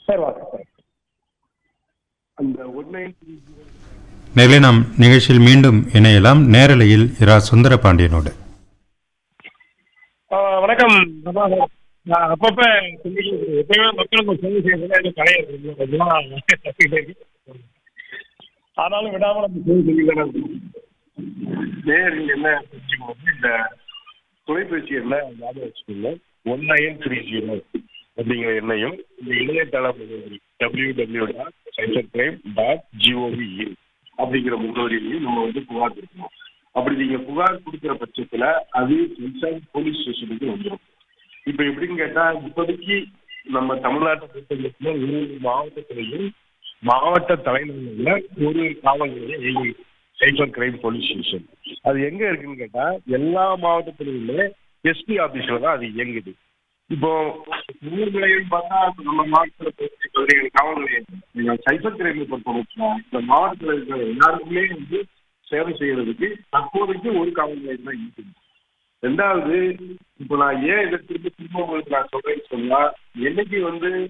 Sir வாங்க sir அந்த one nine நேரிலே நாம் நிகழ்ச்சியில் மீண்டும் இணையலாம் நேரலையில் இரா சுந்தர பாண்டியனோடு வணக்கம் பிரபாகர். நான் அப்பப்ப சொல்லிட்டு இருக்கேன். எப்பயுமே மக்களுக்கு ஒரு சேவை செய்யறதுல எனக்கு கிடையாது அதெல்லாம் தப்பிக்கிட்டே இருக்கு. ஆனாலும் விடாம நம்ம சேவை செஞ்சுதானே இருக்கணும். நேர் நீங்க என்ன செஞ்சுக்கணும் இந்த தொலைபேசி எண்ணை ஞாபகம் வச்சுக்கோங்க ஒன் நைன் த்ரீ ஜீரோ அப்படிங்கிற எண்ணையும் இந்த இணையதள முகவரி W W dot cyber crime dot G O V அப்படிங்கிற முகவரியிலையும் நம்ம வந்து புகார் கொடுக்கணும் அப்படி நீங்க புகார் கொடுக்கிற பட்சத்துல அது சென்சார் போலீஸ் ஸ்டேஷனுக்கு வந்துடும் இப்ப எப்படின்னு கேட்டா இப்போதைக்கு நம்ம தமிழ்நாட்டை பொறுத்தவரைக்கும் ஒரு மாவட்டத்திலையும் மாவட்ட தலைநகரில் ஒரு காவல் நிலையம் இயங்கி சைபர் கிரைம் போலீஸ் ஸ்டேஷன் அது எங்க இருக்குன்னு கேட்டா எல்லா மாவட்டத்திலுமே எஸ்பி ஆபீஸ்ல தான் அது இயங்குது இப்போ ஊர் நிலையம் பார்த்தா நம்ம மாவட்டத்தில் பொறுத்தவரை காவல் நிலையம் சைபர் கிரைமை பொறுத்தவரைக்கும் இந்த மாவட்டத்தில் இருக்கிற எல்லாருக்குமே வந்து சேவை செய்யறதுக்கு தற்போதைக்கு ஒரு காவல் நிலையம் தான் இருக்குது ரெண்டாவது இப்போ நான் ஏன் இதை திரும்ப திரும்ப உங்களுக்கு நான் சொல்றேன்னு சொன்னா என்னைக்கு வந்து